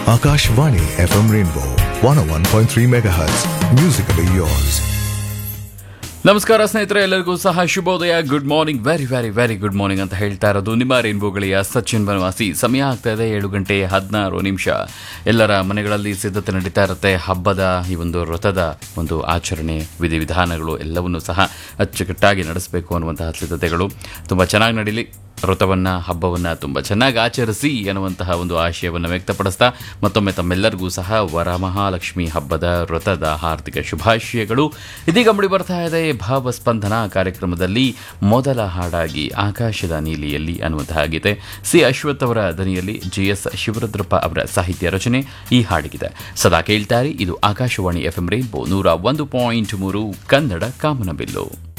Akashvani FM Rainbow 101.3 MHz. Musically yours. ನಮಸ್ಕಾರ ಸ್ನೇಹಿತರೆ ಎಲ್ಲರಿಗೂ ಸಹ ಶುಭೋದಯ good morning very very very good morning ಅಂತ ಹೇಳ್ತಾ ಇರೋದು ನಿಮ್ಮ ರೇನ್ಬೋಗಳಿಯ ಸಚಿನ್ ಬನವಾಸಿ ಸಮಯ ಆಗ್ತಾ ಇದೆ ಏಳು ಗಂಟೆ ಹದಿನಾರು ನಿಮಿಷ ಎಲ್ಲರ ಮನೆಗಳಲ್ಲಿ ಸಿದ್ಧತೆ ನಡೀತಾ ಇರುತ್ತೆ ಹಬ್ಬದ ಈ ಒಂದು ವ್ರತದ ಒಂದು ಆಚರಣೆ ವಿಧಿವಿಧಾನಗಳು ಎಲ್ಲವನ್ನೂ ಸಹ ಅಚ್ಚುಕಟ್ಟಾಗಿ ನಡೆಸಬೇಕು ಅನ್ನುವಂತಹ ಸಿದ್ಧತೆಗಳು ತುಂಬ ಚೆನ್ನಾಗಿ ನಡೀಲಿ ವ್ರತವನ್ನು ಹಬ್ಬವನ್ನು ತುಂಬ ಚೆನ್ನಾಗಿ ಆಚರಿಸಿ ಅನ್ನುವಂತಹ ಒಂದು ಆಶಯವನ್ನು ವ್ಯಕ್ತಪಡಿಸ್ತಾ ಮತ್ತೊಮ್ಮೆ ತಮ್ಮೆಲ್ಲರಿಗೂ ಸಹ ವರಮಹಾಲಕ್ಷ್ಮಿ ಹಬ್ಬದ ವ್ರತದ ಹಾರ್ದಿಕ ಶುಭಾಶಯಗಳು ಇದೀಗ ಮುಡಿ ಬರ್ತಾ ಇದೆ ಭಾವಸ್ಪಂದನ ಕಾರ್ಯಕ್ರಮದಲ್ಲಿ ಮೊದಲ ಹಾಡಾಗಿ ಆಕಾಶದ ನೀಲಿಯಲ್ಲಿ ಅನ್ನುವಂತಹ ಗೀತೆ ಸಿ ಅಶ್ವಥ್ ಅವರ ದನಿಯಲ್ಲಿ ಜಿ ಎಸ್ ಶಿವರುದ್ರಪ್ಪ ಅವರ ಸಾಹಿತ್ಯ ರಚನೆ ಈ ಹಾಡಿಗಿದೆ ಸದಾ ಕೇಳ್ತಾರೆ ಇದು ಆಕಾಶವಾಣಿ ಎಫ್ ಎಂ ರೈನ್ಬೋ ನೂರ ಒಂದು ಪಾಯಿಂಟ್ ಮೂರು ಕನ್ನಡ ಕಾಮನಬಿಲ್ಲು